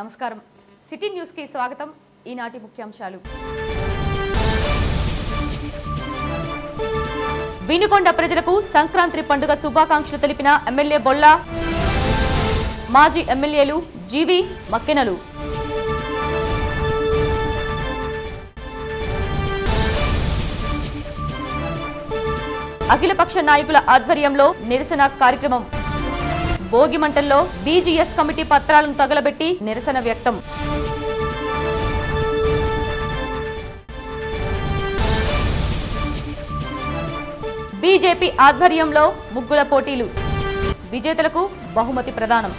నమస్కారం city news కి స్వాగతం ఈనాటి ముఖ్యాంశాలు వినుకొండ ప్రజలకు సంక్రాంతి పండుగ శుభాకాంక్షలు తెలిపిన ఎమ్మెల్యే బొల్లా మాజీ ఎమ్మెల్యేలు జీవి మక్కెనలు అఖిలపక్ష నాయకుల ఆధ్వర్యంలో నిరసన కార్యక్రమం భోగిమంటల్లో బీజీఎస్ కమిటీ పత్రాలను తగలబెట్టి నిరసన వ్యక్తం బీజేపీ ఆధ్వర్యంలో ముగ్గుల పోటీలు విజేతలకు బహుమతి ప్రదానం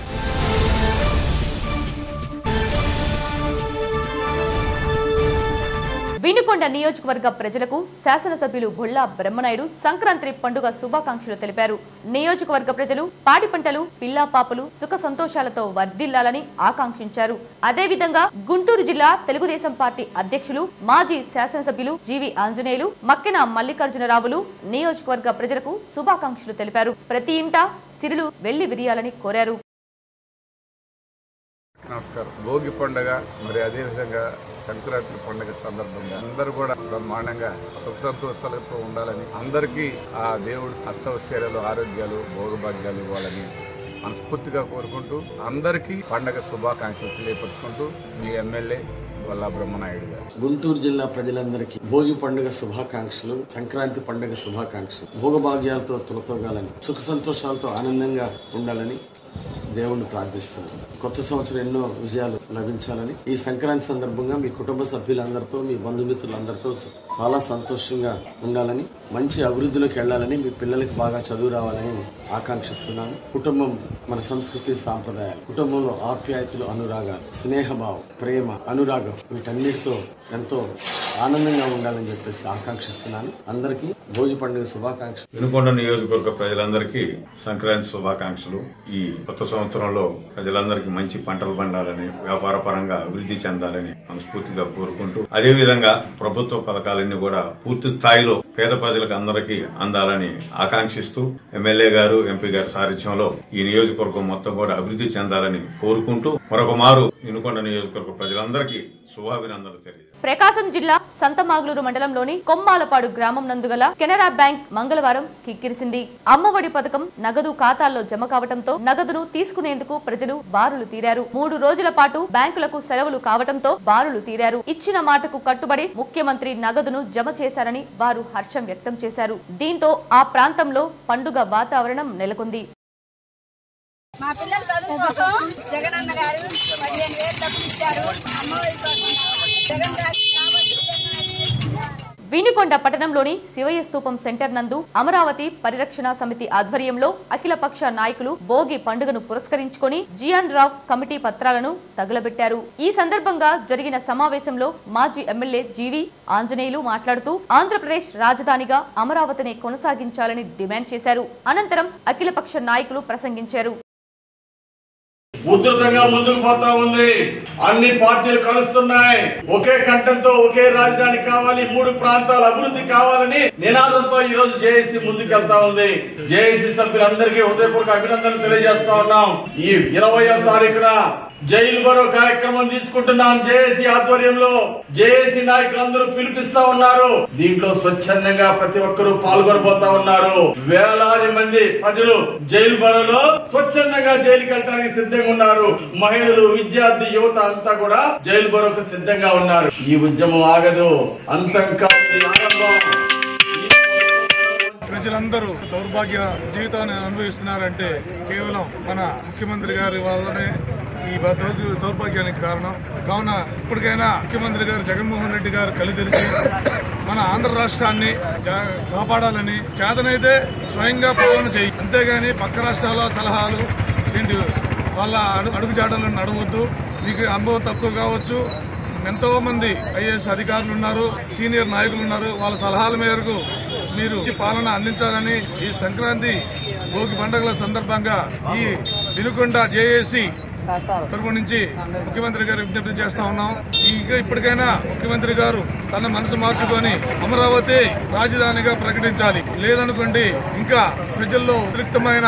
వినుకొండ నియోజకవర్గ ప్రజలకు శాసనసభ్యులు బొల్లా బ్రహ్మనాయుడు సంక్రాంతి పండుగ శుభాకాంక్షలు తెలిపారు నియోజకవర్గ ప్రజలు పాడి పంటలు పిల్లా పాపలు సుఖ సంతోషాలతో వర్ధిల్లాలని ఆకాంక్షించారు అదేవిధంగా గుంటూరు జిల్లా తెలుగుదేశం పార్టీ అధ్యక్షులు మాజీ శాసనసభ్యులు జీవి ఆంజనేయులు మక్కెన మల్లికార్జునరావులు నియోజకవర్గ ప్రజలకు శుభాకాంక్షలు తెలిపారు ప్రతి ఇంట సిరులు వెళ్లి విరియాలని కోరారు నమస్కారం భోగి పండుగ మరి అదేవిధంగా సంక్రాంతి పండుగ సందర్భంగా అందరూ కూడా బ్రహ్మాండంగా సుఖ సంతోషాలతో ఉండాలని అందరికీ ఆ దేవుడు అష్టవశ్చర్యాలు ఆరోగ్యాలు భోగభాగ్యాలు ఇవ్వాలని మనస్ఫూర్తిగా కోరుకుంటూ అందరికీ పండగ శుభాకాంక్షలు తెలియపరుచుకుంటూ మీ ఎమ్మెల్యే వల్లా బ్రహ్మనాయుడు గారు గుంటూరు జిల్లా ప్రజలందరికీ భోగి పండుగ శుభాకాంక్షలు సంక్రాంతి పండుగ శుభాకాంక్షలు భోగభాగ్యాలతో తులతోగాలని సుఖ సంతోషాలతో ఆనందంగా ఉండాలని దేవుణ్ణి ప్రార్థిస్తున్నాను కొత్త సంవత్సరం ఎన్నో విజయాలు లభించాలని ఈ సంక్రాంతి సందర్భంగా మీ కుటుంబ సభ్యులందరితో మీ బంధుమిత్రులందరితో చాలా సంతోషంగా ఉండాలని మంచి అభివృద్ధిలోకి వెళ్ళాలని మీ పిల్లలకి బాగా చదువు రావాలని ఆకాంక్షిస్తున్నాను కుటుంబం మన సంస్కృతి సాంప్రదాయాలు కుటుంబంలో ఆప్యాయతలు అనురాగాలు స్నేహభావం ప్రేమ అనురాగం వీటన్నిటితో ఎంతో ఆనందంగా ఉండాలని చెప్పేసి ఆకాంక్షిస్తున్నాను అందరికీ భోగి పండుగ శుభాకాంక్షలు వినుకొండ నియోజకవర్గ ప్రజలందరికీ సంక్రాంతి శుభాకాంక్షలు ఈ కొత్త సంవత్సరంలో ప్రజలందరికీ మంచి పంటలు పండాలని వ్యాపార పరంగా అభివృద్ధి చెందాలని మనస్ఫూర్తిగా కోరుకుంటూ అదే విధంగా ప్రభుత్వ పథకాలన్నీ కూడా పూర్తి స్థాయిలో పేద ప్రజలకు అందరికీ అందాలని ఆకాంక్షిస్తూ ఎమ్మెల్యే గారు ఎంపీ గారి సారథ్యంలో ఈ నియోజకవర్గం మొత్తం కూడా అభివృద్ధి చెందాలని కోరుకుంటూ మరొక మారు వినుకొండ నియోజకవర్గ ప్రజలందరికీ శుభాభినందనలు తెలియజేస్తారు ప్రకాశం జిల్లా సంతమాగులూరు మండలంలోని కొమ్మాలపాడు గ్రామం నందుగల కెనరా బ్యాంక్ మంగళవారం కిక్కిరిసింది అమ్మఒడి పథకం నగదు ఖాతాల్లో జమ కావడంతో నగదును తీసుకునేందుకు ప్రజలు బారులు తీరారు మూడు రోజుల పాటు బ్యాంకులకు సెలవులు కావడంతో బారులు తీరారు ఇచ్చిన మాటకు కట్టుబడి ముఖ్యమంత్రి నగదును జమ చేశారని వారు హర్షం వ్యక్తం చేశారు దీంతో ఆ ప్రాంతంలో పండుగ వాతావరణం నెలకొంది మా పిల్లల చదువు కోసం జగనన్న గారు పదిహేను వేలు డబ్బులు ఇచ్చారు అమ్మఒడి కోసం జగన్ గారు కాబట్టి వినుకొండ పట్టణంలోని శివయ్య స్తూపం సెంటర్ నందు అమరావతి పరిరక్షణ సమితి ఆధ్వర్యంలో అఖిలపక్ష నాయకులు భోగి పండుగను పురస్కరించుకొని జియాన్ రావ్ కమిటీ పత్రాలను తగులబెట్టారు ఈ సందర్భంగా జరిగిన సమావేశంలో మాజీ ఎమ్మెల్యే జీవి ఆంజనేయులు మాట్లాడుతూ ఆంధ్రప్రదేశ్ రాజధానిగా అమరావతిని కొనసాగించాలని డిమాండ్ చేశారు అనంతరం అఖిలపక్ష నాయకులు ప్రసంగించారు ఉధృతంగా ముందుకు పోతా ఉంది అన్ని పార్టీలు కలుస్తున్నాయి ఒకే కంఠంతో ఒకే రాజధాని కావాలి మూడు ప్రాంతాల అభివృద్ధి కావాలని నినాదంతో ఈ రోజు జేఏసీ ముందుకెళ్తా ఉంది జేఏసీ సభ్యులందరికీ హృదయపూర్వక అభినందనలు తెలియజేస్తా ఉన్నాం ఈ ఇరవయో తారీఖున జైలు బరో కార్యక్రమం తీసుకుంటున్నాం జేఏసీ ఆధ్వర్యంలో జేఏసీ నాయకులందరూ పిలిపిస్తా ఉన్నారు దీంట్లో స్వచ్ఛందంగా ప్రతి ఒక్కరూ పాల్గొనబోతా ఉన్నారు వేలాది మంది ప్రజలు జైలు బరోలో స్వచ్ఛందంగా జైలుకి వెళ్ళడానికి సిద్ధంగా ఉన్నారు మహిళలు విద్యార్థి యువత అంతా కూడా జైలు బరోకు సిద్ధంగా ఉన్నారు ఈ ఉద్యమం ఆగదు అంతం కాదు ఇది ఆరంభం ప్రజలందరూ దౌర్భాగ్య జీవితాన్ని అనుభవిస్తున్నారంటే కేవలం మన ముఖ్యమంత్రి గారి వల్లనే ఈ బ- దౌర్- దౌర్భాగ్యానికి కారణం కావున ఇప్పటికైనా ముఖ్యమంత్రి గారు జగన్మోహన్ రెడ్డి గారు కలి తెలిసి మన ఆంధ్ర రాష్ట్రాన్ని జా- కాపాడాలని చేతనైతే స్వయంగా పాలన చేయి అంతేగాని పక్క రాష్ట్రాల సలహాలు ఏంటి వాళ్ళ అడుగు అడుగుజాడలను నడవద్దు మీకు అనుభవం తక్కువ కావచ్చు ఎంతో మంది ఐఏఎస్ అధికారులు ఉన్నారు సీనియర్ నాయకులు ఉన్నారు వాళ్ళ సలహాల మేరకు మీరు ఈ పాలన అందించాలని ఈ సంక్రాంతి భోగి పండుగల సందర్భంగా ఈ వినుకొండ జేఏసీ తరపు నుంచి ముఖ్యమంత్రి గారు విజ్ఞప్తి చేస్తా ఉన్నాం ఇంకా ఇప్పటికైనా ముఖ్యమంత్రి గారు తన మనసు మార్చుకొని అమరావతి రాజధానిగా ప్రకటించాలి లేదనుకోండి ఇంకా ప్రజల్లో ఉద్రిక్తమైన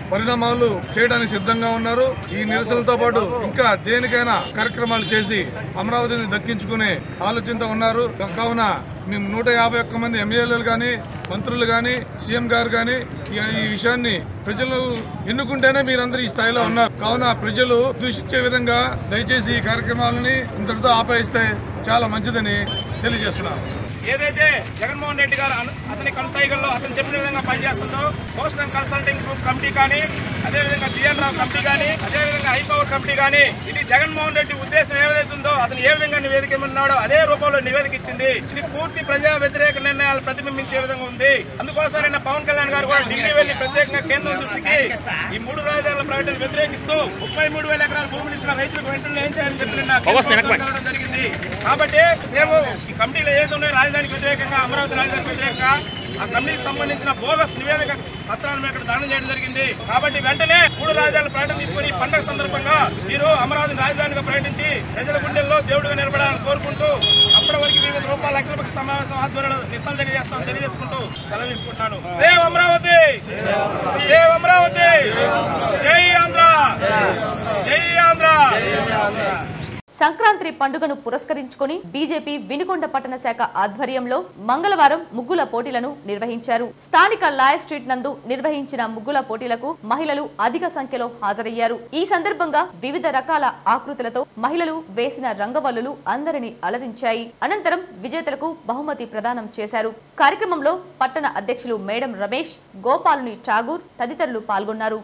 పరిణామాలు చేయడానికి సిద్ధంగా ఉన్నారు ఈ నిరసనలతో పాటు ఇంకా దేనికైనా కార్యక్రమాలు చేసి అమరావతిని దక్కించుకునే ఆలోచనతో ఉన్నారు కావున మేము నూట యాభై ఒక్క మంది ఎమ్మెల్యేలు కానీ మంత్రులు కానీ సీఎం గారు కానీ ఈ విషయాన్ని ప్రజలు ఎన్నుకుంటేనే మీరందరూ ఈ స్థాయిలో ఉన్నారు కావున ప్రజలు దూషించే విధంగా దయచేసి ఈ కార్యక్రమాలని ఇంతటితో ఆపేస్తే చాలా మంచిదని తెలియజేస్తున్నాను ఏదైతే జగన్మోహన్ రెడ్డి గారు అను- అతని కనసాయిగల్లో అతను చెప్పిన విధంగా పనిచేస్తుందో post and consulting group committee కానీ అదేవిధంగా జిఎన్ రావు కమిటీ కానీ అదేవిధంగా హైపవర్ కమిటీ కానీ ఇది జగన్మోహన్ రెడ్డి ఉద్దేశం ఏదైతే ఉందో అతను ఏ విధంగా నివేదిక ఇమ్మన్నాడో అదే రూపంలో నివేదిక ఇచ్చింది ఇది పూర్తి ప్రజా వ్యతిరేక నిర్ణయాలు ప్రతిబింబించే విధంగా ఉంది అందుకోసం నిన్న పవన్ కళ్యాణ్ గారు కూడా ఢిల్లీ వెళ్లి ప్రత్యేకంగా కేంద్రం దృష్టికి ఈ మూడు రాజధానుల ప్రకటన వ్యతిరేకిస్తూ ముప్పై మూడు వేల ఎకరాల భూములు ఇచ్చిన రైతులకు వెంటనే ఏం చేయాలని చెప్పి నిన్న కేంద్రం కోరడం జరిగింది కాబట్టి మేము ఈ కమిటీలో ఏది ఉన్నాయో రాజధానికి వ్యతిరేకంగా అమరావతి రాజధానికి వ్యతిరేకంగా ఆ కమిటీకి సంబంధించిన బోగస్ నివేదిక పత్రాలను మేము ఇక్కడ దానం చేయడం జరిగింది కాబట్టి వెంటనే మూడు రాజధానుల ప్రకటన తీసుకుని ఈ పండుగ సందర్భంగా మీరు అమరావతి రాజధానిగా ప్రకటించి ప్రజల గుండెల్లో దేవుడిగా నిలబడాలని కోరుకుంటూ అప్పటి వరకు వివిధ రూపాయల అఖిలపక్ష సమావేశం ఆధ్వర్యంలో నిస్సాలు తెలియజేస్తామని తెలియజేసుకుంటూ సెలవు తీసుకుంటున్నాను సేవ్ అమరావతి సేవ్ అమరావతి జై ఆంధ్ర జై ఆంధ్ర సంక్రాంతి పండుగను పురస్కరించుకొని బీజేపీ వినుకొండ పట్టణ శాఖ ఆధ్వర్యంలో మంగళవారం ముగ్గుల పోటీలను నిర్వహించారు స్థానిక లాయర్ స్ట్రీట్ నందు నిర్వహించిన ముగ్గుల పోటీలకు మహిళలు అధిక సంఖ్యలో హాజరయ్యారు ఈ సందర్భంగా వివిధ రకాల ఆకృతులతో మహిళలు వేసిన రంగవల్లులు అందరినీ అలరించాయి అనంతరం విజేతలకు బహుమతి ప్రదానం చేశారు కార్యక్రమంలో పట్టణ అధ్యక్షులు మేడం రమేష్ గోపాలుని ఠాగూర్ తదితరులు పాల్గొన్నారు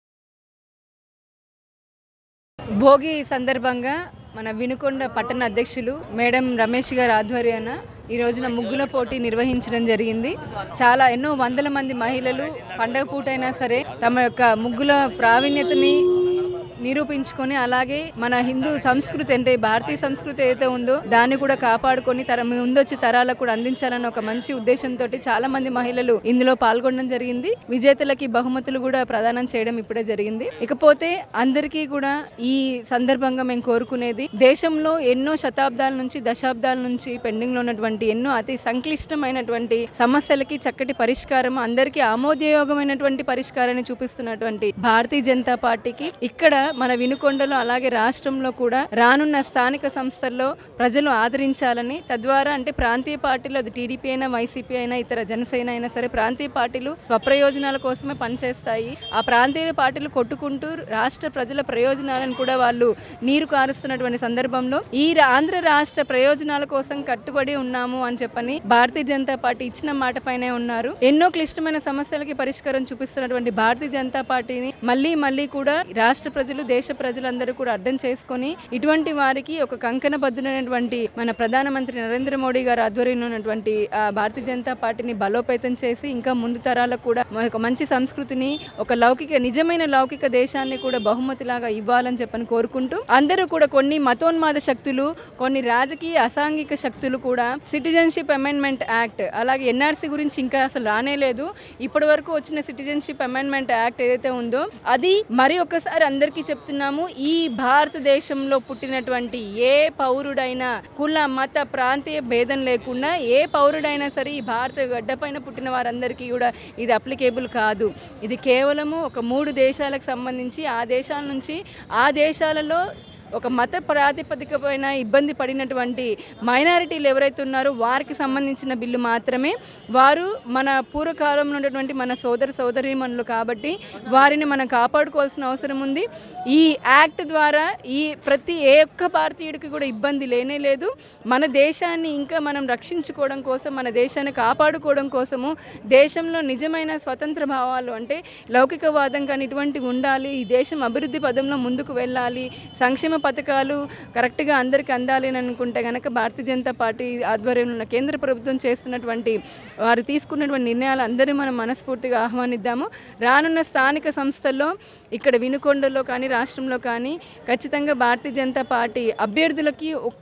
భోగి సందర్భంగా మన వినుకొండ పట్టణ అధ్యక్షులు మేడం రమేష్ గారి ఆధ్వర్యాన ఈ రోజున ముగ్గుల పోటీ నిర్వహించడం జరిగింది చాలా ఎన్నో వందల మంది మహిళలు పండగ పూటైనా సరే తమ యొక్క ముగ్గుల ప్రావీణ్యతని నిరూపించుకొని అలాగే మన హిందూ సంస్కృతి అంటే భారతీయ సంస్కృతి ఏదైతే ఉందో దాన్ని కూడా కాపాడుకొని తర ముందొచ్చి తరాలకు కూడా అందించాలన్న ఒక మంచి ఉద్దేశంతో చాలా మంది మహిళలు ఇందులో పాల్గొనడం జరిగింది విజేతలకి బహుమతులు కూడా ప్రదానం చేయడం ఇప్పుడే జరిగింది ఇకపోతే అందరికీ కూడా ఈ సందర్భంగా మేము కోరుకునేది దేశంలో ఎన్నో శతాబ్దాల నుంచి దశాబ్దాల నుంచి పెండింగ్ లో ఉన్నటువంటి ఎన్నో అతి సంక్లిష్టమైనటువంటి సమస్యలకి చక్కటి పరిష్కారం అందరికీ ఆమోదయోగమైనటువంటి పరిష్కారాన్ని చూపిస్తున్నటువంటి భారతీయ జనతా పార్టీకి ఇక్కడ మన వినుకొండలో అలాగే రాష్ట్రంలో కూడా రానున్న స్థానిక సంస్థల్లో ప్రజలు ఆదరించాలని తద్వారా అంటే ప్రాంతీయ పార్టీలు అది టీడీపీ అయినా వైసీపీ అయినా ఇతర జనసేన అయినా సరే ప్రాంతీయ పార్టీలు స్వప్రయోజనాల కోసమే పనిచేస్తాయి ఆ ప్రాంతీయ పార్టీలు కొట్టుకుంటూ రాష్ట్ర ప్రజల ప్రయోజనాలను కూడా వాళ్ళు నీరు కారుస్తున్నటువంటి సందర్భంలో ఈ రా- ఆంధ్ర రాష్ట్ర ప్రయోజనాల కోసం కట్టుబడి ఉన్నాము అని చెప్పని భారతీయ జనతా పార్టీ ఇచ్చిన మాట పైనే ఉన్నారు ఎన్నో క్లిష్టమైన సమస్యలకి పరిష్కారం చూపిస్తున్నటువంటి భారతీయ జనతా పార్టీని మళ్ళీ మళ్ళీ కూడా రాష్ట్ర ప్రజలు దేశ ప్రజలందరూ కూడా అర్థం చేసుకొని ఇటువంటి వారికి ఒక కంకణ బద్దునైనటువంటి మన ప్రధానమంత్రి నరేంద్ర మోడీ గారు ఆధ్వర్యంలో ఉన్నటువంటి ఆ, భారతీయ జనతా పార్టీని బలోపేతం చేసి ఇంకా ముందు తరాలకు కూడా ఒక మంచి సంస్కృతిని ఒక లౌకిక నిజమైన లౌకిక దేశాన్ని కూడా బహుమతిలాగా ఇవ్వాలని చెప్పని కోరుకుంటూ అందరూ కూడా కొన్ని మతోన్మాద శక్తులు కొన్ని రాజకీయ అసాంఘిక శక్తులు కూడా సిటిజన్షిప్ అమెండ్మెంట్ యాక్ట్ అలాగే ఎన్ఆర్సీ గురించి ఇంకా అసలు రానే లేదు ఇప్పటి వరకు వచ్చిన సిటిజన్షిప్ అమెండ్మెంట్ యాక్ట్ ఏదైతే ఉందో అది మరి ఒక్కసారి అందరికీ చెప్తున్నాము ఈ భారతదేశంలో పుట్టినటువంటి ఏ పౌరుడైనా కుల మత ప్రాంతీయ భేదం లేకుండా ఏ పౌరుడైనా సరే ఈ భారత గడ్డపైన పుట్టిన వారందరికీ కూడా ఇది అప్లికేబుల్ కాదు ఇది కేవలము ఒక మూడు దేశాలకు సంబంధించి ఆ దేశాల నుంచి ఆ దేశాలలో ఒక మత ప్రాతిపదిక పైన ఇబ్బంది పడినటువంటి మైనారిటీలు ఎవరైతే ఉన్నారో వారికి సంబంధించిన బిల్లు మాత్రమే వారు మన పూర్వకాలంలో ఉన్నటువంటి మన సోదర సోదరీమణులు కాబట్టి వారిని మనం కాపాడుకోవాల్సిన అవసరం ఉంది ఈ యాక్ట్ ద్వారా ఈ ప్రతి ఏ ఒక్క భారతీయుడికి కూడా ఇబ్బంది లేనే లేదు మన దేశాన్ని ఇంకా మనం రక్షించుకోవడం కోసం మన దేశాన్ని కాపాడుకోవడం కోసము దేశంలో నిజమైన స్వతంత్ర భావాలు అంటే లౌకికవాదం కానీ ఇటువంటివి ఉండాలి ఈ దేశం అభివృద్ధి పదంలో ముందుకు వెళ్ళాలి సంక్షేమ పథకాలు కరెక్ట్గా అందరికీ అందాలి అని అనుకుంటే కనుక భారతీయ జనతా పార్టీ ఆధ్వర్యంలో ఉన్న కేంద్ర ప్రభుత్వం చేస్తున్నటువంటి వారు తీసుకున్నటువంటి నిర్ణయాలు అందరూ మనం మనస్ఫూర్తిగా ఆహ్వానిద్దాము రానున్న స్థానిక సంస్థల్లో ఇక్కడ వినుకొండలో కానీ రాష్ట్రంలో కానీ ఖచ్చితంగా భారతీయ జనతా పార్టీ అభ్యర్థులకి ఒక్క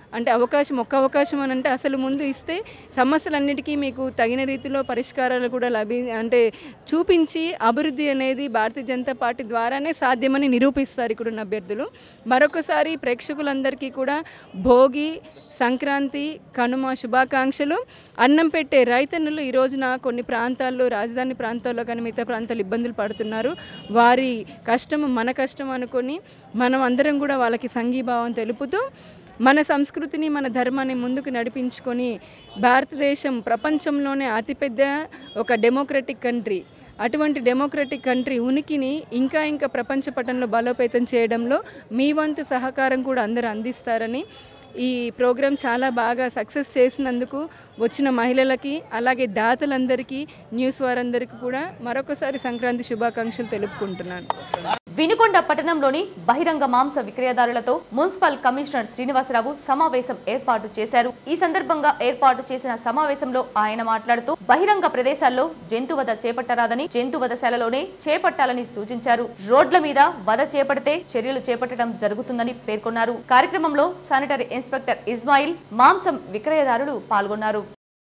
అంటే అవకాశం ఒక్క అవకాశం అని అంటే అసలు ముందు ఇస్తే సమస్యలన్నిటికీ మీకు తగిన రీతిలో పరిష్కారాలు కూడా లభి అంటే చూపించి అభివృద్ధి అనేది భారతీయ జనతా పార్టీ ద్వారానే సాధ్యమని నిరూపిస్తారు ఇక్కడున్న అభ్యర్థులు మరొకసారి ప్రేక్షకులందరికీ కూడా భోగి సంక్రాంతి కనుమ శుభాకాంక్షలు అన్నం పెట్టే రైతన్నులు ఈ రోజున కొన్ని ప్రాంతాల్లో రాజధాని ప్రాంతాల్లో కానీ మిగతా ప్రాంతాలు ఇబ్బందులు పడుతున్నారు వారి కష్టం మన కష్టం అనుకొని మనం అందరం కూడా వాళ్ళకి సంఘీభావం తెలుపుతూ మన సంస్కృతిని మన ధర్మాన్ని ముందుకు నడిపించుకొని భారతదేశం ప్రపంచంలోనే అతిపెద్ద ఒక డెమోక్రటిక్ కంట్రీ అటువంటి డెమోక్రటిక్ కంట్రీ ఉనికిని ఇంకా ఇంకా ప్రపంచ పటంలో బలోపేతం చేయడంలో మీ వంతు సహకారం కూడా అందరూ అందిస్తారని ఈ ప్రోగ్రాం చాలా బాగా సక్సెస్ చేసినందుకు వచ్చిన మహిళలకి అలాగే దాతలందరికీ న్యూస్ వారందరికీ కూడా మరొకసారి సంక్రాంతి శుభాకాంక్షలు తెలుపుకుంటున్నాను వినుకొండ పట్టణంలోని బహిరంగ మాంస విక్రయదారులతో మున్సిపల్ కమిషనర్ శ్రీనివాసరావు సమావేశం ఏర్పాటు చేశారు ఈ సందర్భంగా ఏర్పాటు చేసిన సమావేశంలో ఆయన మాట్లాడుతూ బహిరంగ ప్రదేశాల్లో జంతువధ చేపట్టరాదని జంతువధశాలలోనే చేపట్టాలని సూచించారు రోడ్ల మీద వధ చేపడితే చర్యలు చేపట్టడం జరుగుతుందని పేర్కొన్నారు కార్యక్రమంలో శానిటరీ ఇన్స్పెక్టర్ ఇస్మాయిల్ మాంసం విక్రయదారులు పాల్గొన్నారు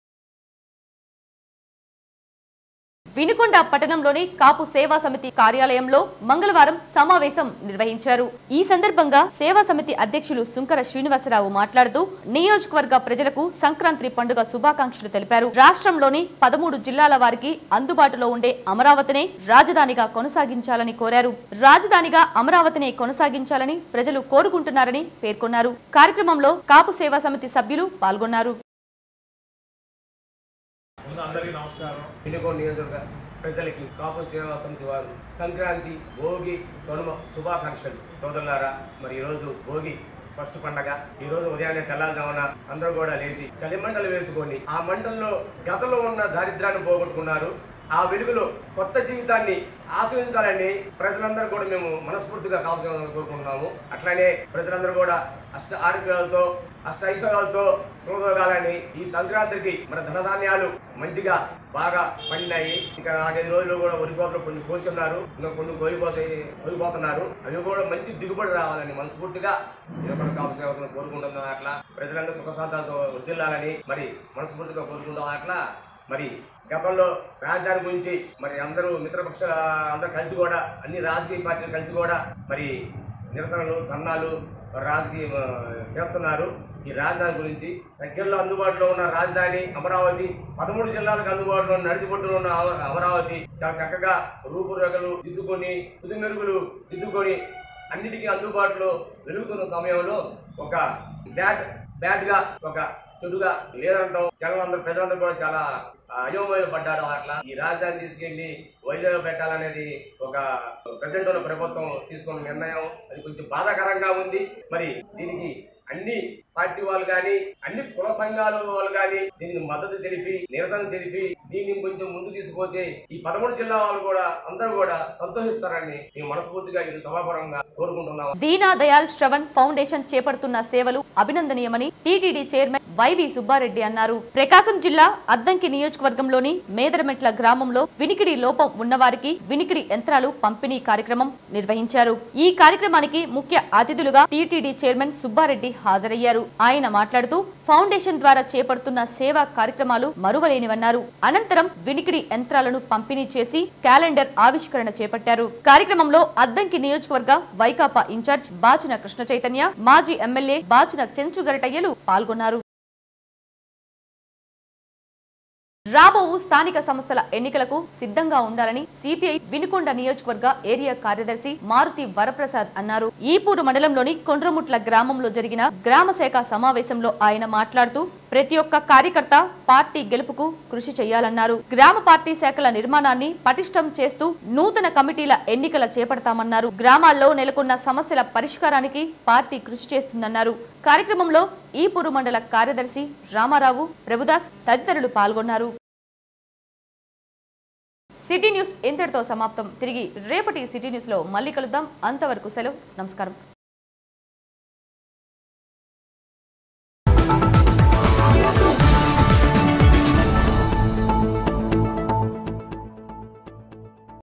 వినుకొండ పట్టణంలోని కాపు సేవా సమితి కార్యాలయంలో మంగళవారం సమావేశం నిర్వహించారు ఈ సందర్భంగా సేవా సమితి అధ్యక్షులు సుంకర శ్రీనివాసరావు మాట్లాడుతూ నియోజకవర్గ ప్రజలకు సంక్రాంతి పండుగ శుభాకాంక్షలు తెలిపారు రాష్ట్రంలోని పదమూడు జిల్లాల వారికి అందుబాటులో ఉండే అమరావతినే రాజధానిగా కొనసాగించాలని కోరారు రాజధానిగా అమరావతినే కొనసాగించాలని ప్రజలు కోరుకుంటున్నారని పేర్కొన్నారు కార్యక్రమంలో కాపు సేవా సమితి సభ్యులు పాల్గొన్నారు ముందు అందరికీ నమస్కారం వినుకొండ నియోజకవర్గ ప్రజలకి కాపు సేవా సమితి వారు సంక్రాంతి భోగి కనుమ శుభాకాంక్షలు సోదరులారా మరి ఈరోజు భోగి ఫస్ట్ పండగ ఈ రోజు ఉదయాన్నే తెల్లారుజామున అందరూ కూడా లేచి చలి మంటలు వేసుకొని ఆ మంటల్లో గతంలో ఉన్న దారిద్ర్యాన్ని పోగొట్టుకున్నారు ఆ వెలుగులో కొత్త జీవితాన్ని ఆస్వాదించాలని ప్రజలందరూ కూడా మేము మనస్ఫూర్తిగా కావాల్సిన కోరుకుంటున్నాము అట్లానే ప్రజలందరూ కూడా అష్ట ఆరోగ్యాలతో అష్ట ఐశ్వర్యాలతో తోదగాలని ఈ సంక్రాంతికి మన ధనధాన్యాలు మంచిగా బాగా పండినాయి ఇంకా నాలుగైదు రోజులు కూడా వరి కోతలు కొన్ని కోసి ఉన్నారు ఇంకా కొన్ని కోయిపోతాయి కోయిపోతున్నారు అవి కూడా మంచి దిగుబడి రావాలని మనస్ఫూర్తిగా నిలబడి కాపు సేవలను కోరుకుంటున్నాం అట్లా ప్రజలందరూ సుఖశాంతాలతో వృద్ధిల్లాలని మరి మనస్ఫూర్తిగా కోరుకుంటాం అట్లా మరి గతంలో రాజధాని గురించి మరి అందరూ మిత్రపక్ష అందరూ కలిసి కూడా అన్ని రాజకీయ పార్టీలు కలిసి కూడా మరి నిరసనలు ధర్నాలు రాజకీయ ఆ, చేస్తున్నారు ఈ రాజధాని గురించి దగ్గరలో అందుబాటులో ఉన్న రాజధాని అమరావతి పదమూడు జిల్లాలకు అందుబాటులో ఉన్న నడిచిపొట్టులో ఉన్న అమ- అమరావతి చాలా చక్కగా రూపురేఖలు దిద్దుకొని తుది మెరుగులు దిద్దుకొని అన్నిటికీ అందుబాటులో వెలుగుతున్న సమయంలో ఒక బ్యాడ్ బ్యాడ్ గా ఒక చెడుగా లేదంటాం జనాలందరూ ప్రజలందరూ కూడా చాలా అయోమయం పడ్డారు అట్లా ఈ రాజధాని తీసుకెళ్లి వైజాగ్ పెట్టాలనేది ఒక ప్రజెంట్ ఉన్న ప్రభుత్వం తీసుకున్న నిర్ణయం అది కొంచెం బాధాకరంగా ఉంది మరి దీనికి అన్ని పార్టీ వాళ్ళు కానీ అన్ని కుల సంఘాల వాళ్ళు కానీ దీనికి మద్దతు తెలిపి నిరసన తెలిపి దీన్ని కొంచెం ముందు తీసుకుపోతే ఈ పదమూడు జిల్లా వాళ్ళు కూడా అందరూ కూడా సంతోషిస్తారని మేము మనస్ఫూర్తిగా ఇది సభాపరంగా కోరుకుంటున్నాం దీనా దయాల్ శ్రవణ్ ఫౌండేషన్ చేపడుతున్న సేవలు అభినందనీయమని టీటీడీ చైర్మన్ వైవి సుబ్బారెడ్డి అన్నారు ప్రకాశం జిల్లా అద్దంకి నియోజకవర్గంలోని మేదరమెట్ల గ్రామంలో వినికిడి లోపం ఉన్నవారికి వినికిడి యంత్రాలు పంపిణీ కార్యక్రమం నిర్వహించారు ఈ కార్యక్రమానికి ముఖ్య అతిథులుగా టీటీడీ చైర్మన్ సుబ్బారెడ్డి హాజరయ్యారు ఆయన మాట్లాడుతూ ఫౌండేషన్ ద్వారా చేపడుతున్న సేవా కార్యక్రమాలు మరువలేనివన్నారు అనంతరం వినికిడి యంత్రాలను పంపిణీ చేసి క్యాలెండర్ ఆవిష్కరణ చేపట్టారు కార్యక్రమంలో అద్దంకి నియోజకవర్గ వైకాపా ఇన్ఛార్జ్ బాచిన కృష్ణ చైతన్య మాజీ ఎమ్మెల్యే బాచిన చెంచుగరటయ్యలు పాల్గొన్నారు రాబోవు స్థానిక సంస్థల ఎన్నికలకు సిద్ధంగా ఉండాలని సిపిఐ వినుకొండ నియోజకవర్గ ఏరియా కార్యదర్శి మారుతి వరప్రసాద్ అన్నారు ఈపూరు మండలంలోని కొండ్రముట్ల గ్రామంలో జరిగిన గ్రామ శాఖ సమావేశంలో ఆయన మాట్లాడుతూ ప్రతి ఒక్క కార్యకర్త పార్టీ గెలుపుకు కృషి చేయాలన్నారు గ్రామ పార్టీ శాఖల నిర్మాణాన్ని పటిష్టం చేస్తూ నూతన కమిటీల ఎన్నికల చేపడతామన్నారు గ్రామాల్లో నెలకొన్న సమస్యల పరిష్కారానికి పార్టీ కృషి చేస్తుందన్నారు కార్యక్రమంలో ఈపూరు మండల కార్యదర్శి రామారావు ప్రభుదాస్ తదితరులు పాల్గొన్నారు సిటీ న్యూస్ ఇంతటితో సమాప్తం తిరిగి రేపటి సిటీ న్యూస్ లో మళ్ళీ కలుద్దాం అంతవరకు సెలవు నమస్కారం